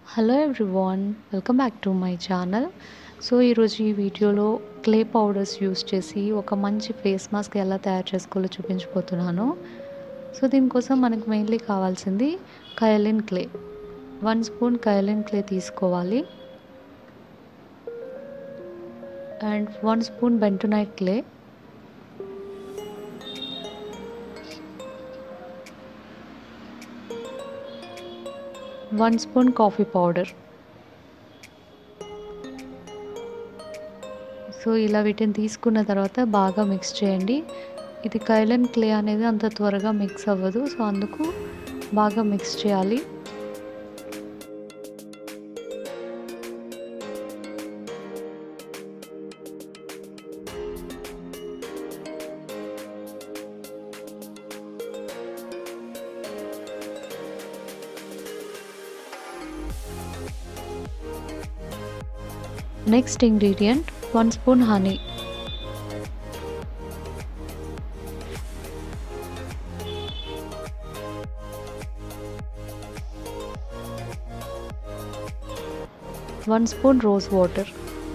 hello everyone welcome back to my channel so ఈరోజు ఈ వీడియోలో క్లే పౌడర్స్ యూస్ చేసి ఒక మంచి ఫేస్ మాస్క్ ఎలా తయారు చేసుకోవాలో చూపించబోతున్నాను సో దీనికోసం మనకు మెయిన్లీ కావాల్సింది kaolin clay one spoon kaolin clay తీసుకోవాలి and one spoon bentonite clay one spoon coffee powder so ఇలా వీటిని తీసుకున్న తర్వాత బాగా మిక్స్ చేయండి ఇది కైలన్ క్లే అనేది అంత త్వరగా మిక్స్ అవ్వదు సో అందుకు బాగా మిక్స్ చేయాలి next ingredient one spoon honey one spoon rose water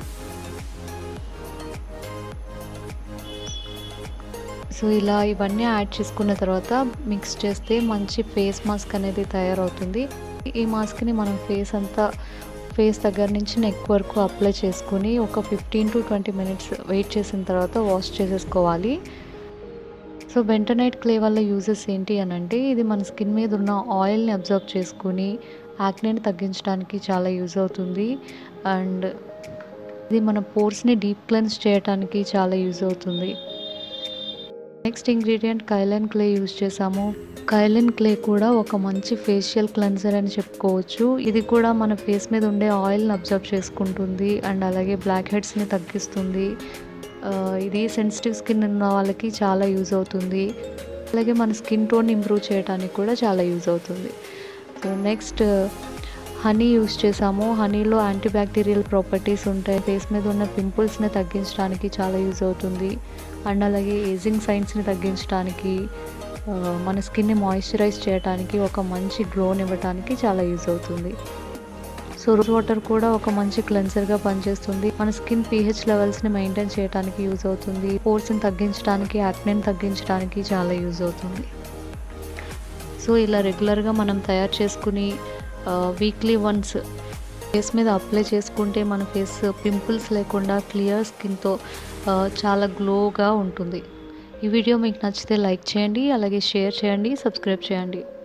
so ఇలా ఇవన్నీ యాడ్ చేసుకున్న తర్వాత మిక్స్ చేస్తే మంచి ఫేస్ మాస్క్ అనేది తయారవుతుంది ఈ మాస్క్ని మనం ఫేస్ అంతా ఫేస్ దగ్గర నుంచి నెక్ వరకు అప్లై చేసుకుని ఒక fifteen to twenty minutes wait చేసిన తర్వాత వాష్ చేసేసుకోవాలి సో బెంటనైట్ క్లే వల్ల యూజెస్ ఏంటి అని అంటే ఇది మన స్కిన్ మీద ఉన్న ఆయిల్ని అబ్జర్వ్ చేసుకుని యాక్నేని తగ్గించడానికి చాలా యూజ్ అవుతుంది అండ్ ఇది మన పోర్స్ని డీప్ క్లెన్స్ చేయడానికి చాలా యూజ్ అవుతుంది next ingredient kaolin clay use చేసాము కైలిన్ క్లే కూడా ఒక మంచి ఫేషియల్ క్లెన్సర్ అని చెప్పుకోవచ్చు ఇది కూడా మన ఫేస్ మీద ఉండే ఆయిల్ని అబ్జర్వ్ చేసుకుంటుంది అండ్ అలాగే బ్లాక్ హెడ్స్ని తగ్గిస్తుంది ఇది సెన్సిటివ్ స్కిన్ ఉన్న వాళ్ళకి చాలా యూజ్ అవుతుంది అలాగే మన స్కిన్ టోన్ ఇంప్రూవ్ చేయడానికి కూడా చాలా యూజ్ అవుతుంది సో నెక్స్ట్ హనీ యూస్ చేసాము హనీలో యాంటీ బ్యాక్టీరియల్ ప్రాపర్టీస్ ఉంటాయి ఫేస్ మీద ఉన్న పింపుల్స్ని తగ్గించడానికి చాలా యూజ్ అవుతుంది అండ్ అలాగే ఏజింగ్ సైన్స్ని తగ్గించడానికి మన స్కిన్ని మాయిశ్చరైజ్ చేయడానికి ఒక మంచి గ్లోని ఇవ్వడానికి చాలా యూజ్ అవుతుంది సో రోజ్ వాటర్ కూడా ఒక మంచి క్లెన్సర్గా పనిచేస్తుంది మన స్కిన్ పీహెచ్ లెవెల్స్ని మెయింటైన్ చేయడానికి యూజ్ అవుతుంది పోర్స్ని తగ్గించడానికి యాక్నెని తగ్గించడానికి చాలా యూజ్ అవుతుంది సో ఇలా రెగ్యులర్గా మనం తయారు చేసుకుని వీక్లీ వన్స్ ఫేస్ మీద అప్లై చేసుకుంటే మన ఫేస్ పింపుల్స్ లేకుండా క్లియర్ స్కిన్తో చాలా గ్లోగా ఉంటుంది ఈ వీడియో మీకు నచ్చితే లైక్ చేయండి అలాగే షేర్ చేయండి సబ్స్క్రైబ్ చేయండి